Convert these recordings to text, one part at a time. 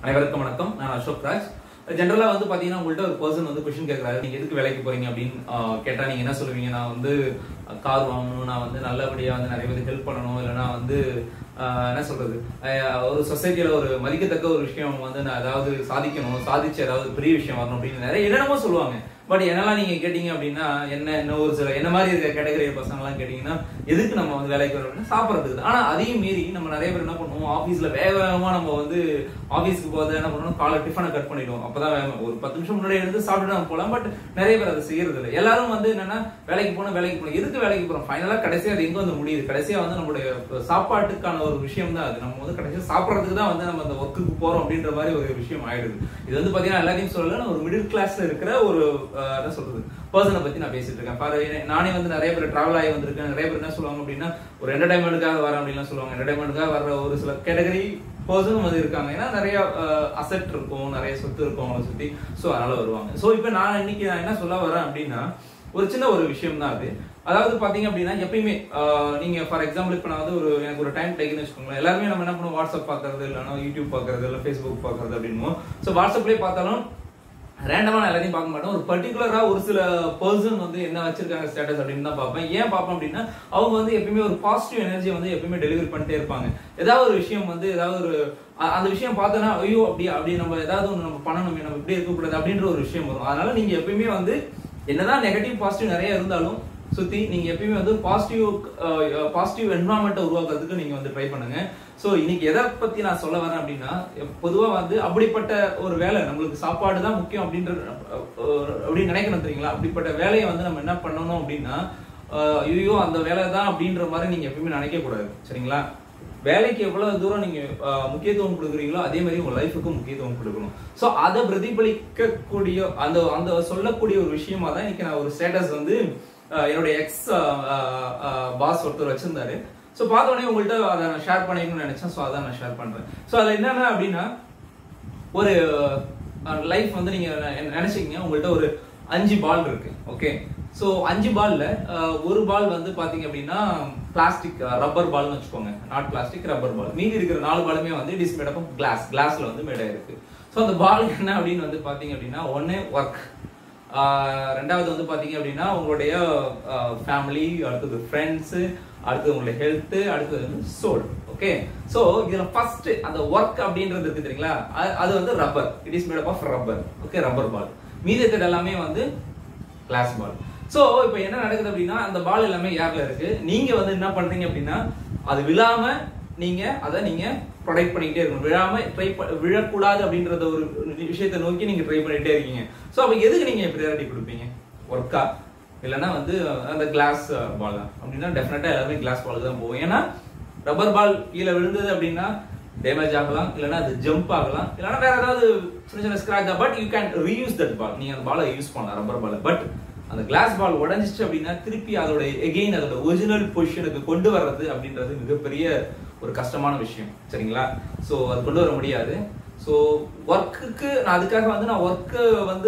அனைவருக்கும் வணக்கம் நான் அசோக் ராஜ் ஜென்ரலா வந்து பாத்தீங்கன்னா உங்கள்ட்ட ஒரு பர்சன் வந்து கொஸ்டின் கேட்கறாரு நீங்க எதுக்கு வேலைக்கு போறீங்க அப்படின்னு ஆஹ், கேட்டா நீங்க என்ன சொல்லுவீங்க நான் வந்து கார் வாங்கணும் நான் வந்து நல்லபடியா வந்து நிறைய பேருக்கு ஹெல்ப் பண்ணணும் இல்லைன்னா வந்து ஆஹ், என்ன சொல்றது ஆஹ், ஒரு சொசைட்டில ஒரு மதிக்கத்தக்க ஒரு விஷயம் வந்து நான் ஏதாவது சாதிக்கணும் சாதிச்சு ஏதாவது பெரிய விஷயம் வரணும் அப்படின்னு நிறைய என்னென்னமோ சொல்லுவாங்க பட் என்னெல்லாம் நீங்க கேட்டீங்க அப்படின்னா என்ன என்ன ஒரு சில என்ன மாதிரி இருக்க கேட்டகரி பசங்க எல்லாம் கேட்டீங்கன்னா எதுக்கு நம்ம வந்து வேலைக்கு வரோம் அப்படின்னா சாப்பிட்றதுக்கு தான். ஆனா அதையும் மீறி நம்ம நிறைய பேர் என்ன பண்ணுவோம் ஆபீஸ்ல வேக வேகமா நம்ம வந்து ஆபீஸ்க்கு போகிறது என்ன பண்ணுவோம் காலை டிஃபனை கட் பண்ணிடுவோம் அப்பதான் வேகமா ஒரு பத்து நிமிஷம் முன்னாடி எடுத்து சாப்பிட்டு நம்ம போலாம் பட் நிறைய பேர் அதை செய்யறது இல்லை எல்லாரும் வந்து என்னன்னா வேலைக்கு போகணும் வேலைக்கு போகணும் எதுக்கு வேலைக்கு போறோம் ஃபைனலா கடைசியா அது எங்க வந்து முடியுது கடைசியா வந்து நம்மளுடைய சாப்பாட்டுக்கான ஒரு விஷயம் தான் அது நம்ம வந்து கடைசியா சாப்பிட்றதுக்கு தான் வந்து நம்ம அந்த ஒர்க்குக்கு போறோம் அப்படின்ற மாதிரி ஒரு விஷயம் ஆயிடுது இது வந்து பாத்தீங்கன்னா எல்லாத்தையும் சொல்லல நான் ஒரு மிடில் கிளாஸ்ல இருக்கிற ஒரு அஹ், என்ன சொல்றது பர்சனை பத்தி நான் பேசிட்டு இருக்கேன் பாரு என்ன- நானே வந்து நிறைய பேர் டிராவல் ஆகி வந்திருக்கேன் நிறைய பேர் என்ன சொல்லுவாங்க அப்படின்னா ஒரு என்டர்டைன்மெண்ட்டுக்காக வரேன் அப்படின்லாம் சொல்லுவாங்க என்டர்டைன்மெண்ட்டுக்காக வர்ற ஒரு சில கேட்டகரி பர்சனும் வந்து இருக்காங்க ஏன்னா நிறைய அசெட் இருக்கும் நிறைய சொத்து இருக்கும் அவங்கள சுத்தி ஸோ அதனால வருவாங்க ஸோ இப்போ நான் இன்னைக்கு நான் என்ன சொல்ல வரேன் அப்படின்னா ஒரு சின்ன ஒரு விஷயம் தான் அது அதாவது பாத்தீங்க அப்படின்னா எப்பயுமே ஆஹ், நீங்க ஃபார் எக்ஸாம்பிள் இப்போ நான் வந்து ஒரு எனக்கு ஒரு டைம் டேக்குன்னு வச்சுக்கோங்களேன் எல்லாருமே நம்ம என்ன பண்ணுவோம் வாட்ஸ்அப் பார்க்கறது இல்லைன்னா யூடியூப் பார்க்கறது இல்லை ஃபேஸ்புக் பார்க்கறது அப்படின்னு ஸோ வாட்ஸ்அப்லேயே பார்த்தாலும் ரேண்டமா நான் எல்லாத்தையும் பார்க்க மாட்டேன் ஒரு பர்டிகுலரா ஒரு சில பர்சன் வந்து என்ன வச்சிருக்காங்க ஸ்டேட்டஸ் அப்படின்னு தான் பார்ப்பேன் ஏன் பார்ப்பேன் அப்படின்னா அவங்க வந்து எப்பயுமே ஒரு பாசிட்டிவ் எனர்ஜி வந்து எப்பயுமே டெலிவரி பண்ணிட்டே இருப்பாங்க ஏதாவது ஒரு விஷயம் வந்து ஏதாவது ஒரு அ- அந்த விஷயம் பார்த்தோன்னா ஐயோ அப்படி அப்படி நம்ம ஏதாவது ஒன்று நம்ம பண்ணணுமே நம்ம இப்படி இருக்கக்கூடாது அப்படின்ற ஒரு விஷயம் வரும் அதனால நீங்க எப்பயுமே வந்து என்னதான் நெகட்டிவ் பாசிட்டிவ் நிறைய இருந்தாலும் சுத்தி நீங்க எப்பயுமே வந்து பாசிட்டிவ் பாசிட்டிவ் என்வரான்மெண்ட்டை உருவாக்குறதுக்கு நீங்க வந்து ட்ரை பண்ணுங்க சோ இன்னைக்கு எதை பத்தி நான் சொல்ல வரேன் அப்படின்னா பொதுவா வந்து அப்படிப்பட்ட ஒரு வேலை நம்மளுக்கு சாப்பாடு தான் முக்கியம் அப்படின்றது அஹ், அஹ், அப்படின்னு நினைக்கணும் தெரியுங்களா அப்படிப்பட்ட வேலையை வந்து நம்ம என்ன பண்ணணும் அப்படின்னா அஹ், ஐயோ அந்த வேலை தான் அப்படின்ற மாதிரி நீங்க எப்பயுமே நினைக்க கூடாது சரிங்களா வேலைக்கு எவ்வளவு தூரம் நீங்க அஹ், முக்கியத்துவம் கொடுக்குறீங்களோ அதே மாதிரி உங்க லைஃபுக்கும் முக்கியத்துவம் கொடுக்கணும் சோ அதை பிரதிபலிக்கக்கூடிய அந்த அந்த சொல்லக்கூடிய ஒரு விஷயமா தான் இன்னைக்கு நான் ஒரு ஸ்டேட்டஸ் வந்து அஹ், என்னுடைய எக்ஸ் பாஸ் ஒருத்தர் வச்சிருந்தாரு ஸோ பார்த்த உடனே உங்கள்கிட்ட அதை நான் ஷேர் பண்ணிக்கணும்னு நினைச்சேன் ஸோ அதான் நான் ஷேர் பண்றேன் ஸோ அதில் என்னென்ன அப்படின்னா ஒரு லைஃப் வந்து நீங்க நெ- நினைச்சீங்க உங்கள்ட்ட ஒரு அஞ்சு பால் இருக்கு ஓகே ஸோ அஞ்சு பால்ல ஒரு பால் வந்து பாத்தீங்க அப்படின்னா பிளாஸ்டிக் ரப்பர் பால்னு வச்சுக்கோங்க நாட் பிளாஸ்டிக் ரப்பர் பால் மீதி இருக்கிற நாலு பாலுமே வந்து it is made of glass கிளாஸ்ல வந்து மேட் ஆயிருக்கு ஸோ அந்த பால் என்ன அப்படின்னு வந்து பாத்தீங்க அப்படின்னா ஒன்னு ஒர்க் ரெண்டாவது வந்து பாத்தீங்க அப்படின்னா உங்களுடைய ஃபேமிலி அடுத்தது ஃப்ரெண்ட்ஸ் அடுத்தது உங்களுடைய ஹெல்த் அடுத்தது வந்து சோல் ஓகே சோ இதுல ஃபர்ஸ்ட் அந்த ஒர்க் அப்படின்றது இருக்கு தெரியுங்களா அது- அது வந்து rubber it is made of rubber okay rubber ball மீதி இருக்கிறது எல்லாமே வந்து கிளாஸ் பால் சோ இப்போ என்ன நடக்குது அப்படின்னா அந்த பால் எல்லாமே ஏர்ல இருக்கு நீங்க வந்து என்ன பண்றீங்க அப்படின்னா அது விழாம நீங்க அதை நீங்க ப்ரொடெக்ட் பண்ணிக்கிட்டே இருக்கணும் விழாம ட்ரை விழக்கூடாது அப்படின்றத ஒரு விஷயத்தை நோக்கி நீங்க ட்ரை பண்ணிட்டே இருக்கீங்க சோ அப்ப எதுக்கு நீங்க ப்ரியாரிட்டி கொடுப்பீங்க ஒர்க்கா இல்லைன்னா வந்து அந்த கிளாஸ் பால் அப்படின்னா டெஃபினட்டா எல்லாருமே கிளாஸ் பால் தான் போகும் ஏன்னா ரப்பர் பால் கீழே விழுந்தது அப்படின்னா டேமேஜ் ஆகலாம் இல்லைன்னா அது ஜம்ப் ஆகலாம் இல்லைன்னா வேற ஏதாவது சின்ன சின்ன scratch but you can reuse that ball நீங்க அந்த பாலை யூஸ் பண்ணலாம் ரப்பர் பால் பட் அந்த கிளாஸ் பால் உடைஞ்சிச்சு அப்படின்னா திருப்பி அதோட எகெயின் அதோட ஒரிஜினல் பொசிஷனுக்கு கொண்டு வர்றது அப்படின்றது மிகப்பெரிய ஒரு கஷ்டமான விஷயம் சரிங்களா ஸோ அது கொண்டு வர முடியாது ஸோ ஒர்க்குக்கு நான் அதுக்காக வந்து நான் ஒர்க்கு வந்து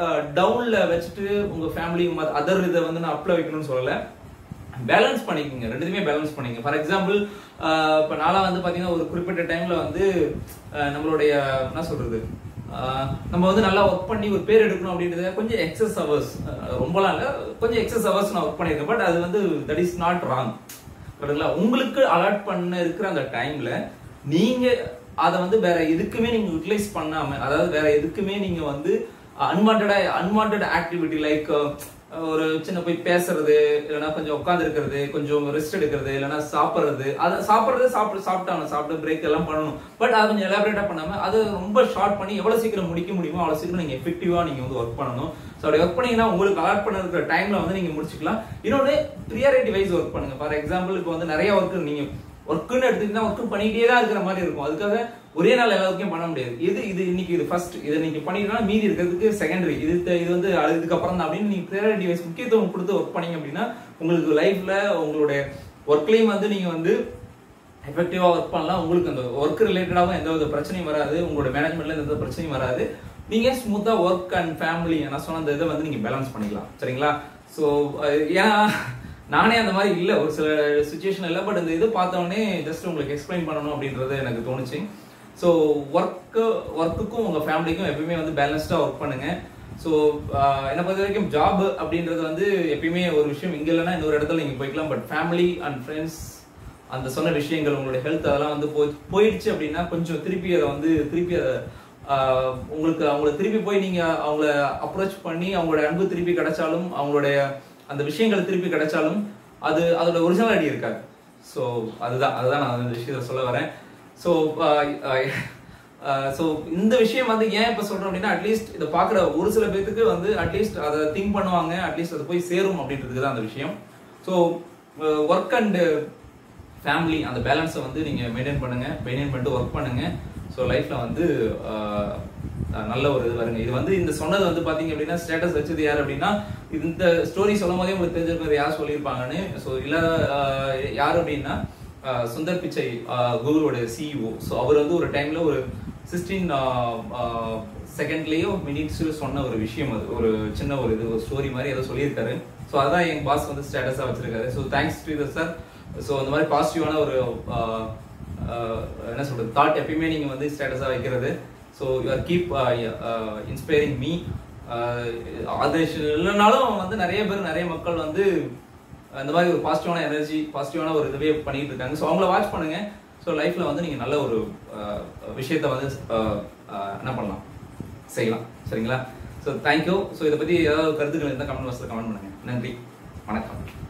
டவுன்ல வச்சுட்டு உங்க ஃபேமிலி அதர் இதை வந்து நான் அப்ல வைக்கணும்னு சொல்லலை பேலன்ஸ் பண்ணிக்கோங்க ரெண்டுத்தையுமே பேலன்ஸ் பண்ணிக்கங்க ஃபார் எக்ஸாம்பிள் இப்போ நாளா வந்து பார்த்தீங்கன்னா ஒரு குறிப்பிட்ட டைம்ல வந்து அஹ், நம்மளுடைய என்ன சொல்றது அஹ், நம்ம வந்து நல்லா ஒர்க் பண்ணி ஒரு பேர் எடுக்கணும் அப்படின்றது கொஞ்சம் எக்ஸஸ் ஹவர்ஸ் ரொம்பலாம் இல்லை கொஞ்சம் எக்ஸஸ் ஹவர்ஸ் நான் ஒர்க் பண்ணியிருக்கேன் பட் அது வந்து தட் இஸ் நாட் ராங் கரெக்டுங்களா உங்களுக்கு அலாட் பண்ண இருக்கிற அந்த டைம்ல நீங்க அதை வந்து வேற எதுக்குமே நீங்க யூட்டிலைஸ் பண்ணாம அதாவது வேற எதுக்குமே நீங்க வந்து அன்வான்டா அன்வான்ட் ஆக்டிவிட்டி லைக் ஒரு சின்ன போய் பேசுறது இல்லைன்னா கொஞ்சம் உட்காந்து இருக்கிறது கொஞ்சம் ரெஸ்ட் எடுக்கிறது இல்லைன்னா சாப்பிடுறது அதை சாப்பிடுறது சாப்பிட்டு சாப்பிட்டாங்க சாப்பிட்டு பிரேக் எல்லாம் பண்ணணும் பட் அதை கொஞ்சம் எலாபரேட்டா பண்ணாம அதை ரொம்ப ஷார்ட் பண்ணி எவ்வளவு சீக்கிரம் முடிக்க முடியுமோ அவ்வளவு சீக்கிரம் நீங்க எஃபெக்டிவா நீங்க வந்து ஒர்க் பண்ணணும் ஸோ அப்படி ஒர்க் பண்ணீங்கன்னா உங்களுக்கு அலாட் பண்ண இருக்கிற டைம்ல வந்து நீங்க முடிச்சுக்கலாம் இன்னொன்று ப்ரியாரிட்டி வைஸ் ஒர்க் பண்ணுங்க ஃபார் எக்ஸாம்பிள் இப்போ வந்து நிறைய ஒர்க் நீங்க ஒர்க்குன்னு எடுத்துக்கிட்டா ஒர்க் பண்ணிக்கிட்டே தான் இருக்கிற மாதிரி இருக்கும் அதுக்காக ஒரே நாள் எல்லாருக்கும் பண்ண முடியாது இது இது இன்னைக்கு இது ஃபர்ஸ்ட் இதை நீங்க பண்ணிட்டா மீதி இருக்கிறதுக்கு செகண்டரி இது த- இது வந்து அது இதுக்கப்புறம் தான் அப்படின்னு நீங்க ப்ரியாரிட்டி வைஸ் முக்கியத்துவம் கொடுத்து ஒர்க் பண்ணீங்க அப்படின்னா உங்களுக்கு லைஃப்ல உங்களுடைய ஒர்க்லையும் வந்து நீங்க வந்து எஃபெக்டிவா ஒர்க் பண்ணலாம் உங்களுக்கு அந்த ஒர்க் ரிலேட்டடாகவும் எந்த வித பிரச்சனையும் வராது உங்களோட மேனேஜ்மெண்ட்ல எந்த பிரச்சனையும் வராது நீங்க ஸ்மூத்தா ஒர்க் அண்ட் ஃபேமிலி நான் சொன்ன அந்த இதை வந்து நீங்க பேலன்ஸ் பண்ணிக்கலாம் சரிங்களா ஸோ ஏன்னா நானே அந்த மாதிரி இல்லை ஒரு சில சுச்சுவேஷன் இல்லை பட் இந்த இது பார்த்தோன்னே ஜஸ்ட் உங்களுக்கு எக்ஸ்பிளைன் பண்ணணும் அப்படின்றது எனக்கு தோணுச்சு ஸோ ஒர்க்கு ஒர்க்குக்கும் உங்கள் ஃபேமிலிக்கும் எப்பயுமே வந்து பேலன்ஸ்டாக ஒர்க் பண்ணுங்க ஸோ என்னை பொறுத்த வரைக்கும் ஜாப் அப்படின்றது வந்து எப்பயுமே ஒரு விஷயம் இங்கே இல்லைன்னா இன்னொரு இடத்துல நீங்கள் போய்க்கலாம் பட் ஃபேமிலி அண்ட் ஃப்ரெண்ட்ஸ் அந்த சொன்ன விஷயங்கள் உங்களுடைய ஹெல்த் அதெல்லாம் வந்து போய் போயிடுச்சு அப்படின்னா கொஞ்சம் திருப்பி அதை வந்து திருப்பி அதை ஆஹ், உங்களுக்கு அவங்கள திருப்பி போய் நீங்க அவங்கள அப்ரோச் பண்ணி அவங்களோட அன்பு திருப்பி கிடைச்சாலும் அவங்களுடைய அந்த விஷயங்கள் திருப்பி கிடைச்சாலும் அது அதோட ஒரிஜினாலிட்டி இருக்காது ஸோ அதுதான் அதுதான் நான் இந்த விஷயத்தை சொல்ல வரேன் ஸோ ஸோ இந்த விஷயம் வந்து ஏன் இப்போ சொல்றோம் அப்படின்னா அட்லீஸ்ட் இதை பார்க்குற ஒரு சில பேத்துக்கு வந்து அட்லீஸ்ட் அதை திங்க் பண்ணுவாங்க அட்லீஸ்ட் அது போய் சேரும் அப்படின்றதுக்கு தான் அந்த விஷயம் ஸோ ஒர்க் அண்ட் ஃபேமிலி அந்த பேலன்ஸை வந்து நீங்கள் மெயின்டைன் பண்ணுங்க மெயின்டைன் பண்ணிட்டு ஒர்க் பண்ணுங்க ஸோ லைஃப்பில் வந்து ஆஹ், ஆஹ், நல்ல ஒரு இது வருங்க இது வந்து இந்த சொன்னது வந்து பார்த்தீங்க அப்படின்னா ஸ்டேட்டஸ் வச்சது யார் அப்படின்னா இந்த ஸ்டோரி சொல்லும் போதே உங்களுக்கு தெரிஞ்சிருக்கிறது யார் சொல்லியிருப்பாங்கன்னு ஸோ இல்லை யார் அப்படின்னா ஆஹ், சுந்தர் பிச்சை கூகுளோட சிஇஓ ஸோ அவர் வந்து ஒரு டைம்ல ஒரு சிக்ஸ்டீன் செகண்ட்லேயோ மினிட்ஸ்ல சொன்ன ஒரு விஷயம் அது ஒரு சின்ன ஒரு இது ஒரு ஸ்டோரி மாதிரி ஏதோ சொல்லியிருக்காரு ஸோ அதான் என் பாஸ் வந்து ஸ்டேட்டஸாக வச்சிருக்காரு ஸோ தேங்க்ஸ் டு இது சார் ஸோ அந்த மாதிரி பாசிட்டிவான ஒரு ஆஹ், ஆஹ், என்ன சொல்றது தாட் எப்பயுமே நீங்க வந்து ஸ்டேட்டஸாக வைக்கிறது so you are keep inspiring me அது இல்லைனாலும் வந்து நிறைய பேர் நிறைய மக்கள் வந்து இந்த மாதிரி ஒரு பாசிட்டிவான எனர்ஜி பாசிட்டிவான ஒரு இதுவே பண்ணிட்டு இருக்காங்க ஸோ அவங்கள வாட்ச் பண்ணுங்க ஸோ லைஃப்ல வந்து நீங்க நல்ல ஒரு ஆஹ், விஷயத்த வந்து ஆஹ், ஆஹ், என்ன பண்ணலாம் செய்யலாம் சரிங்களா ஸோ தேங்க்யூ ஸோ இதை பத்தி ஏதாவது கருத்துக்கள் இருந்தால் கமெண்ட் பாக்ஸில் கமெண்ட் பண்ணுங்க நன்றி வணக்கம்